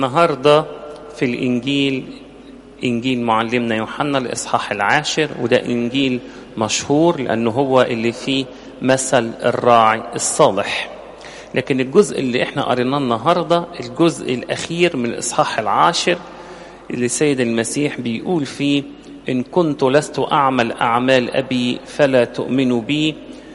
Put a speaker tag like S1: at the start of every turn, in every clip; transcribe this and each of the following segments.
S1: النهاردة في الإنجيل إنجيل معلمنا يوحنا الإصحاح العاشر وده إنجيل مشهور لأنه هو اللي فيه مثل الراعي الصالح لكن الجزء اللي احنا قريناه النهاردة الجزء الأخير من الإصحاح العاشر اللي سيد المسيح بيقول فيه إن كنت لست أعمل أعمال أبي فلا تؤمنوا بي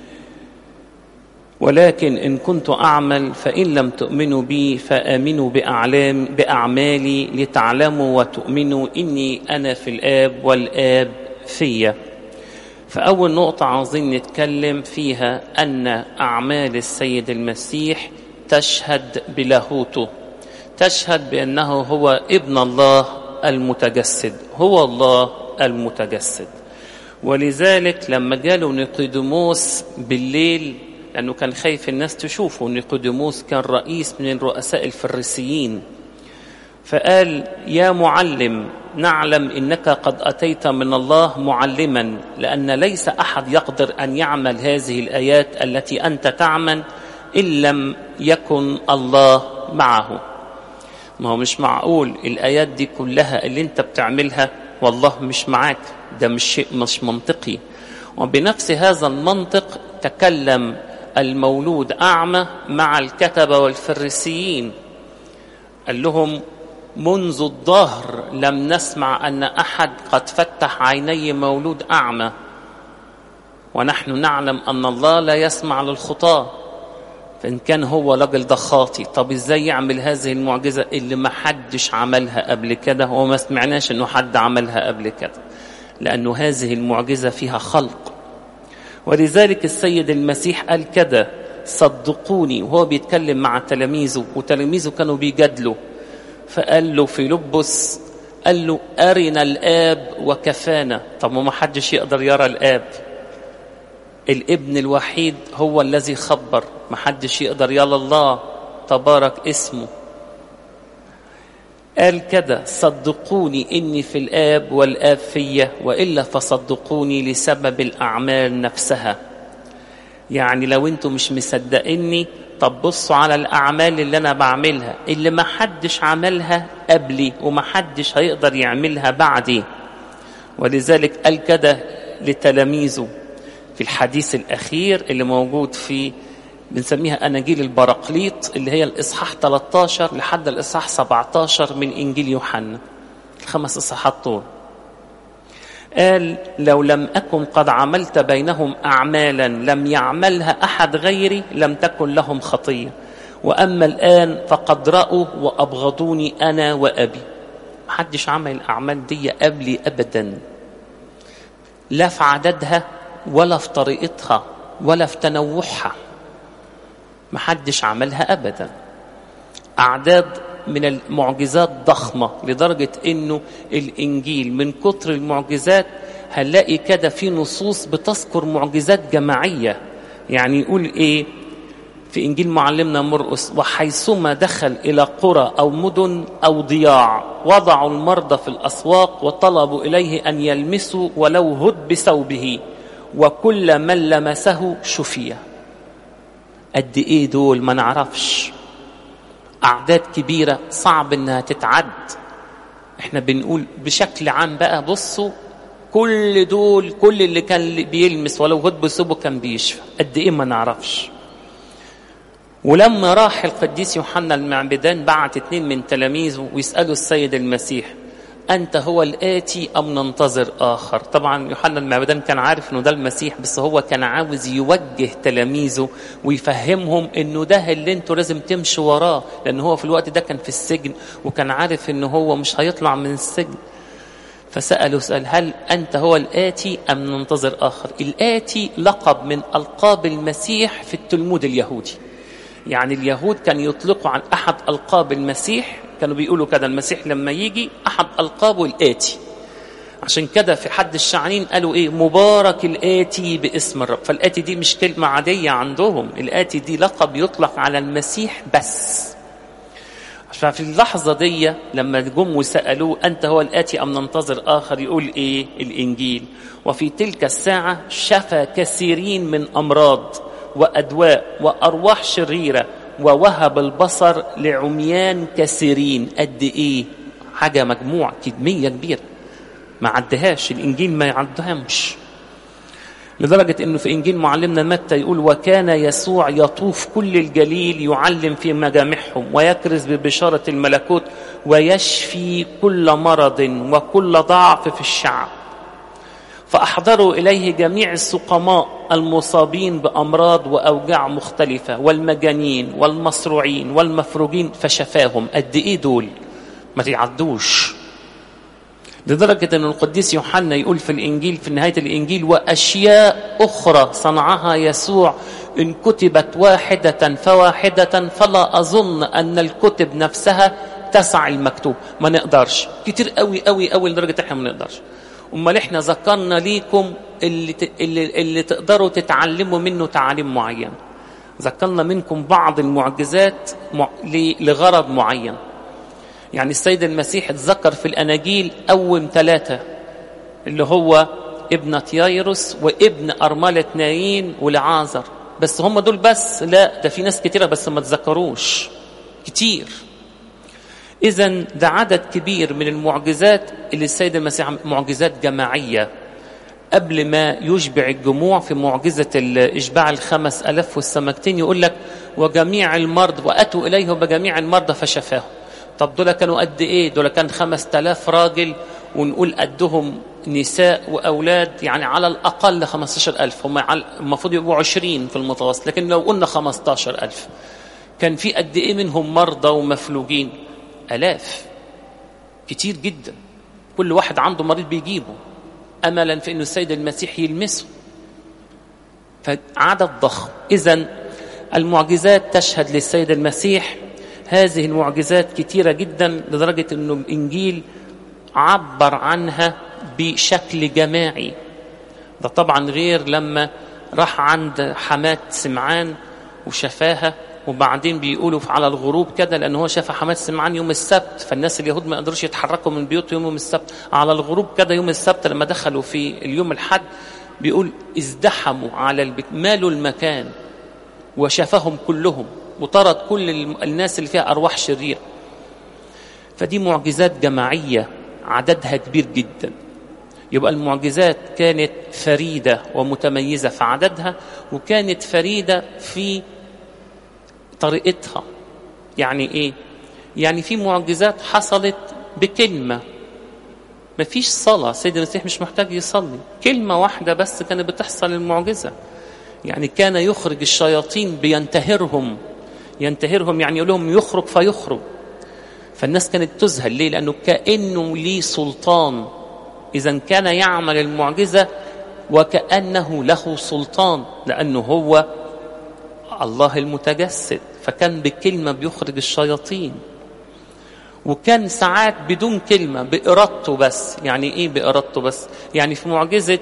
S1: ولكن إن كنت أعمل فإن لم تؤمنوا بي فآمنوا بأعلام بأعمالي لتعلموا وتؤمنوا إني أنا في الآب والآب فيا فأول نقطة عاوزين نتكلم فيها أن أعمال السيد المسيح تشهد بلاهوته تشهد بأنه هو ابن الله المتجسد هو الله المتجسد ولذلك لما جاله نيقوديموس بالليل لأنه كان خايف الناس تشوفه نيقوديموس كان رئيس من رؤساء الفريسيين فقال يا معلم نعلم انك قد اتيت من الله معلما لان ليس احد يقدر ان يعمل هذه الايات التي انت تعمل ان لم يكن الله معه ما هو مش معقول الايات دي كلها اللي انت بتعملها والله مش معاك ده مش شيء مش منطقي وبنفس هذا المنطق تكلم المولود اعمى مع الكتبه والفريسيين قال لهم منذ الظهر لم نسمع ان احد قد فتح عيني مولود اعمى ونحن نعلم ان الله لا يسمع للخطاه فان كان هو راجل ده خاطي طب ازاي يعمل هذه المعجزه اللي ما حدش عملها قبل كده وما سمعناش انه حد عملها قبل كده لانه هذه المعجزه فيها خلق ولذلك السيد المسيح قال كده صدقوني وهو بيتكلم مع تلاميذه وتلاميذه كانوا بيجادلوا فقال له فيلبس قال له أرنا الآب وكفانا طب ما حدش يقدر يرى الآب الابن الوحيد هو الذي خبر ما حدش يقدر يرى الله تبارك اسمه قال كده صدقوني إني في الآب والآب فيا وإلا فصدقوني لسبب الأعمال نفسها يعني لو انتم مش مصدقيني طب بصوا على الأعمال اللي أنا بعملها اللي ما حدش عملها قبلي وما حدش هيقدر يعملها بعدي ولذلك قال كده لتلاميذه في الحديث الأخير اللي موجود في بنسميها أناجيل البراقليط اللي هي الإصحاح 13 لحد الإصحاح 17 من إنجيل يوحنا الخمس إصحاحات طول قال لو لم أكن قد عملت بينهم أعمالا لم يعملها أحد غيري لم تكن لهم خطية وأما الآن فقد رأوا وأبغضوني أنا وأبي محدش عمل الأعمال دي قبلي أبدا لا في عددها ولا في طريقتها ولا في تنوعها محدش عملها أبدا أعداد من المعجزات ضخمة لدرجة انه الانجيل من كتر المعجزات هنلاقي كده في نصوص بتذكر معجزات جماعية يعني يقول ايه في انجيل معلمنا مرقس وحيثما دخل الى قرى او مدن او ضياع وضعوا المرضى في الاسواق وطلبوا اليه ان يلمسوا ولو هد بثوبه وكل من لمسه شفي قد ايه دول ما نعرفش أعداد كبيرة صعب إنها تتعد إحنا بنقول بشكل عام بقى بصوا كل دول كل اللي كان بيلمس ولو هد بثوبه كان بيشفى قد إيه ما نعرفش ولما راح القديس يوحنا المعبدان بعت اتنين من تلاميذه ويسألوا السيد المسيح أنت هو الآتي أم ننتظر آخر طبعا يوحنا المعبدان كان عارف أنه ده المسيح بس هو كان عاوز يوجه تلاميذه ويفهمهم أنه ده اللي انتوا لازم تمشوا وراه لأن هو في الوقت ده كان في السجن وكان عارف أنه هو مش هيطلع من السجن فسألوا سأل هل أنت هو الآتي أم ننتظر آخر الآتي لقب من ألقاب المسيح في التلمود اليهودي يعني اليهود كان يطلقوا عن أحد ألقاب المسيح كانوا بيقولوا كده المسيح لما يجي أحد ألقابه الآتي عشان كده في حد الشعنين قالوا إيه مبارك الآتي باسم الرب فالآتي دي مش كلمة عادية عندهم الآتي دي لقب يطلق على المسيح بس ففي اللحظة دي لما جم وسألوه أنت هو الآتي أم ننتظر آخر يقول إيه الإنجيل وفي تلك الساعة شفى كثيرين من أمراض وأدواء وأرواح شريرة ووهب البصر لعميان كثيرين قد ايه حاجه مجموع كميه كبيره ما عدهاش الانجيل ما يعدهمش لدرجة أنه في إنجيل معلمنا متى يقول وكان يسوع يطوف كل الجليل يعلم في مجامعهم ويكرز ببشارة الملكوت ويشفي كل مرض وكل ضعف في الشعب فأحضروا إليه جميع السقماء المصابين بأمراض وأوجاع مختلفة والمجانين والمصروعين والمفروجين فشفاهم قد إيه دول ما تعدوش لدرجة أن القديس يوحنا يقول في الإنجيل في نهاية الإنجيل وأشياء أخرى صنعها يسوع إن كتبت واحدة فواحدة فلا أظن أن الكتب نفسها تسع المكتوب ما نقدرش كتير قوي قوي قوي لدرجة إحنا ما نقدرش أمال إحنا ذكرنا ليكم اللي, ت... اللي, اللي تقدروا تتعلموا منه تعاليم معين ذكرنا منكم بعض المعجزات م... لغرض معين يعني السيد المسيح اتذكر في الأناجيل أول ثلاثة اللي هو ابنة يايروس وابن أرملة نايين ولعازر بس هم دول بس لا ده في ناس كتيرة بس ما تذكروش كتير إذا ده عدد كبير من المعجزات اللي السيد المسيح معجزات جماعية قبل ما يشبع الجموع في معجزة إشباع الخمس ألف والسمكتين يقول لك وجميع المرضى وأتوا إليه بجميع المرضى فشفاهم طب دول كانوا قد ايه دول كان خمس تلاف راجل ونقول قدهم نساء وأولاد يعني على الأقل 15 ألف هم المفروض يبقوا 20 في المتوسط لكن لو قلنا 15 ألف كان في قد إيه منهم مرضى ومفلوجين ألاف كتير جدا كل واحد عنده مريض بيجيبه أملا في أن السيد المسيح يلمسه فعدد ضخم إذا المعجزات تشهد للسيد المسيح هذه المعجزات كتيرة جدا لدرجة أنه الإنجيل عبر عنها بشكل جماعي ده طبعا غير لما راح عند حماة سمعان وشفاها وبعدين بيقولوا على الغروب كده لأن هو شاف حماة سمعان يوم السبت فالناس اليهود ما قدروش يتحركوا من بيوتهم يوم السبت على الغروب كده يوم السبت لما دخلوا في اليوم الحد بيقول ازدحموا على البيت مالوا المكان وشافهم كلهم وطرد كل الناس اللي فيها أرواح شريرة فدي معجزات جماعية عددها كبير جدا يبقى المعجزات كانت فريدة ومتميزة في عددها وكانت فريدة في طريقتها يعني ايه يعني في معجزات حصلت بكلمة مفيش صلاة سيد المسيح مش محتاج يصلي كلمة واحدة بس كانت بتحصل المعجزة يعني كان يخرج الشياطين بينتهرهم ينتهرهم يعني يقول لهم يخرج فيخرج فالناس كانت تذهل ليه لأنه كأنه ليه سلطان إذا كان يعمل المعجزة وكأنه له سلطان لأنه هو الله المتجسد فكان بكلمة بيخرج الشياطين وكان ساعات بدون كلمة بإرادته بس يعني إيه بإرادته بس يعني في معجزة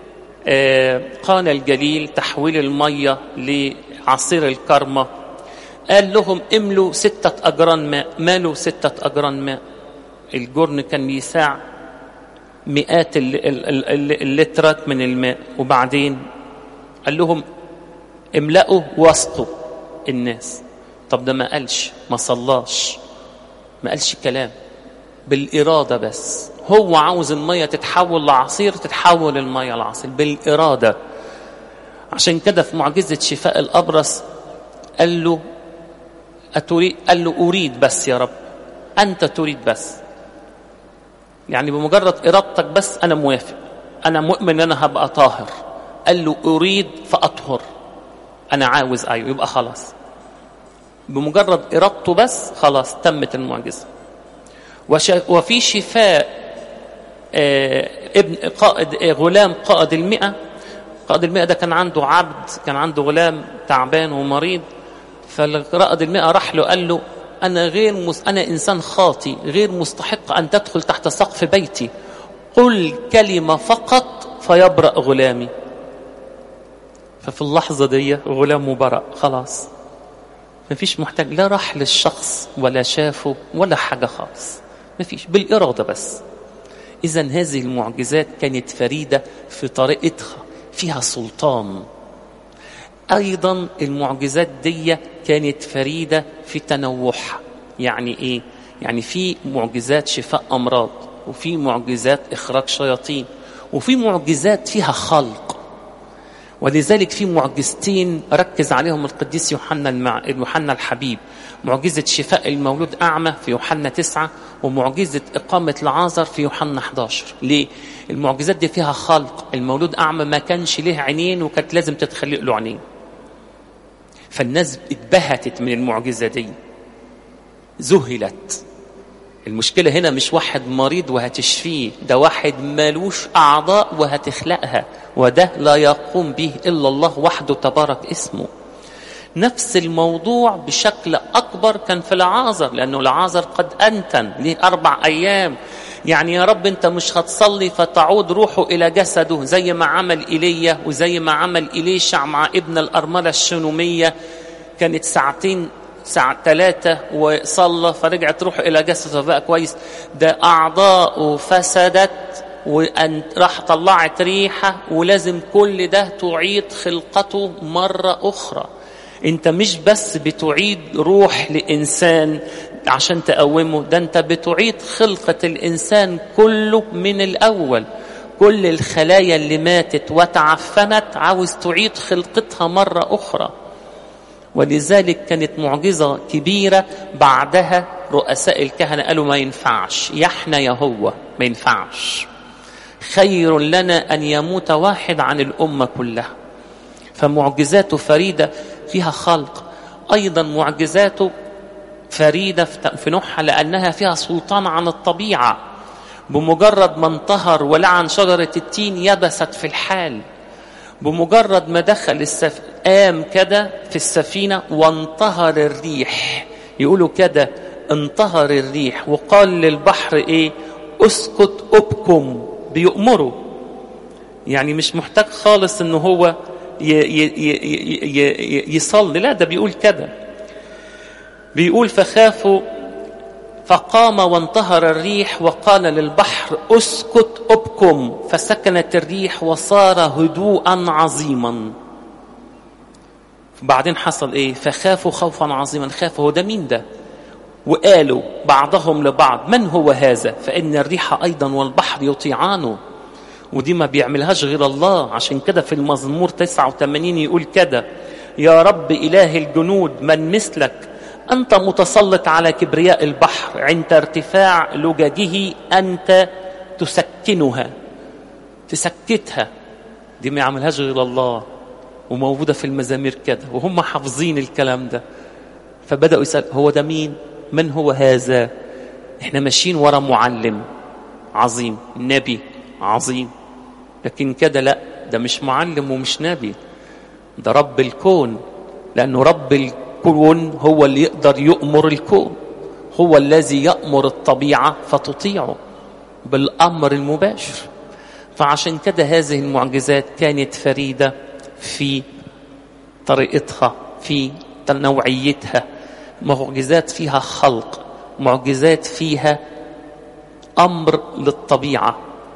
S1: قانا الجليل تحويل المية لعصير الكرمة قال لهم املوا ستة أجران ماء مالوا ستة أجران ماء الجرن كان بيساع مئات اللترات من الماء وبعدين قال لهم املأوا واسقوا الناس طب ده ما قالش ما صلاش ما قالش كلام بالإرادة بس هو عاوز المية تتحول لعصير تتحول المية لعصير بالإرادة عشان كده في معجزة شفاء الأبرص قال له أتريد قال له أريد بس يا رب أنت تريد بس يعني بمجرد إرادتك بس أنا موافق أنا مؤمن أن أنا هبقى طاهر قال له أريد فأطهر أنا عاوز أيوه يبقى خلاص بمجرد إرادته بس خلاص تمت المعجزة وفي شفاء آه ابن قائد آه غلام قائد المئة قائد المئة ده كان عنده عبد كان عنده غلام تعبان ومريض فالقائد المئة راح له قال له أنا غير مس... أنا إنسان خاطي غير مستحق أن تدخل تحت سقف بيتي قل كلمة فقط فيبرأ غلامي ففي اللحظة دي غلامه برأ خلاص ما فيش محتاج لا راح للشخص ولا شافه ولا حاجة خالص ما فيش بالإرادة بس إذا هذه المعجزات كانت فريدة في طريقتها فيها سلطان أيضا المعجزات دي كانت فريدة في تنوعها يعني إيه؟ يعني في معجزات شفاء أمراض وفي معجزات إخراج شياطين وفي معجزات فيها خلق ولذلك في معجزتين ركز عليهم القديس يوحنا المع... يوحنا الحبيب معجزة شفاء المولود أعمى في يوحنا تسعة ومعجزة إقامة العازر في يوحنا 11 ليه؟ المعجزات دي فيها خلق المولود أعمى ما كانش له عينين وكانت لازم تتخلق له عينين فالناس اتبهتت من المعجزة دي ذهلت المشكلة هنا مش واحد مريض وهتشفيه ده واحد مالوش أعضاء وهتخلقها وده لا يقوم به إلا الله وحده تبارك اسمه نفس الموضوع بشكل أكبر كان في العازر لأنه العازر قد أنتن ليه أربع أيام يعني يا رب أنت مش هتصلي فتعود روحه إلى جسده زي ما عمل إيليا وزي ما عمل إليشع مع ابن الأرملة الشنومية كانت ساعتين ساعة ثلاثة وصلى فرجعت روحه إلى جسده بقى كويس ده أعضاؤه فسدت وأن راح طلعت ريحة ولازم كل ده تعيد خلقته مرة أخرى انت مش بس بتعيد روح لإنسان عشان تقومه ده انت بتعيد خلقة الإنسان كله من الأول كل الخلايا اللي ماتت وتعفنت عاوز تعيد خلقتها مرة أخرى ولذلك كانت معجزة كبيرة بعدها رؤساء الكهنة قالوا ما ينفعش يحنا يا هو ما ينفعش خير لنا أن يموت واحد عن الأمة كلها فمعجزاته فريدة فيها خلق أيضا معجزاته فريدة في نوعها لأنها فيها سلطان عن الطبيعة بمجرد ما انتهر ولعن شجرة التين يبست في الحال بمجرد ما دخل السف... قام كده في السفينة وانتهر الريح يقولوا كده انتهر الريح وقال للبحر ايه اسكت ابكم بيؤمروا يعني مش محتاج خالص ان هو ي... ي... ي... يصلي لا ده بيقول كده بيقول فخافوا فقام وانتهر الريح وقال للبحر اسكت ابكم فسكنت الريح وصار هدوءا عظيما بعدين حصل ايه فخافوا خوفا عظيما خافوا هو ده مين ده وقالوا بعضهم لبعض من هو هذا فان الريح ايضا والبحر يطيعانه ودي ما بيعملهاش غير الله عشان كده في المزمور 89 يقول كده يا رب اله الجنود من مثلك أنت متسلط على كبرياء البحر عند ارتفاع لججه أنت تسكنها تسكتها دي ما يعملهاش غير الله وموجودة في المزامير كده وهم حافظين الكلام ده فبدأوا يسأل هو ده مين من هو هذا احنا ماشيين ورا معلم عظيم نبي عظيم لكن كده لا ده مش معلم ومش نبي ده رب الكون لأنه رب الكون الكون هو اللي يقدر يؤمر الكون هو الذي يأمر الطبيعة فتطيعه بالأمر المباشر فعشان كده هذه المعجزات كانت فريدة في طريقتها في نوعيتها معجزات فيها خلق معجزات فيها أمر للطبيعة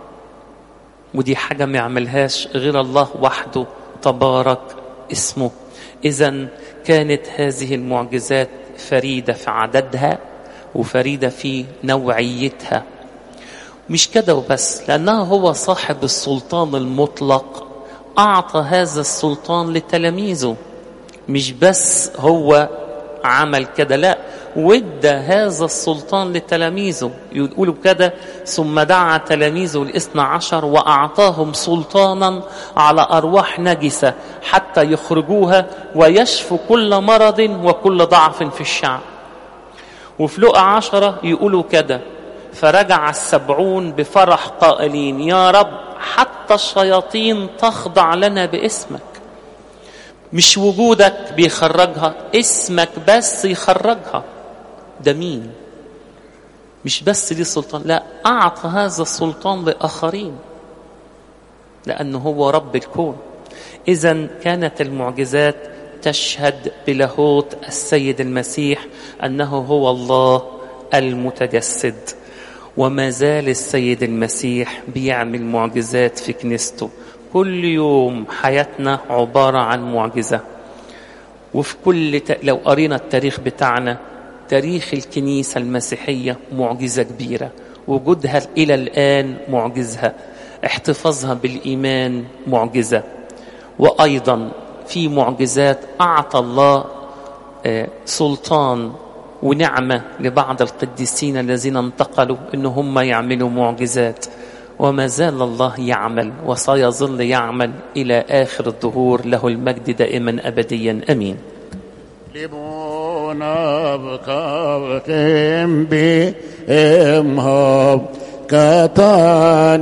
S1: ودي حاجة ما يعملهاش غير الله وحده تبارك اسمه إذا كانت هذه المعجزات فريدة في عددها وفريدة في نوعيتها مش كده وبس لأنه هو صاحب السلطان المطلق أعطى هذا السلطان لتلاميذه مش بس هو عمل كده لا وادى هذا السلطان لتلاميذه يقولوا كده ثم دعا تلاميذه الاثنى عشر وأعطاهم سلطانا على أرواح نجسة حتى يخرجوها ويشفوا كل مرض وكل ضعف في الشعب وفي لقى عشرة يقولوا كده فرجع السبعون بفرح قائلين يا رب حتى الشياطين تخضع لنا باسمك مش وجودك بيخرجها اسمك بس يخرجها ده مين مش بس ليه سلطان لا أعطى هذا السلطان لآخرين لأنه هو رب الكون إذا كانت المعجزات تشهد بلاهوت السيد المسيح أنه هو الله المتجسد وما زال السيد المسيح بيعمل معجزات في كنيسته كل يوم حياتنا عبارة عن معجزة وفي كل ت... لو قرينا التاريخ بتاعنا تاريخ الكنيسة المسيحية معجزة كبيرة وجودها إلى الآن معجزها احتفاظها بالإيمان معجزة وأيضا في معجزات أعطى الله سلطان ونعمة لبعض القديسين الذين انتقلوا إن هم يعملوا معجزات وما زال الله يعمل وسيظل يعمل إلى آخر الظهور له المجد دائما أبديا أمين
S2: لبونا بكابتن بإمهاب كتان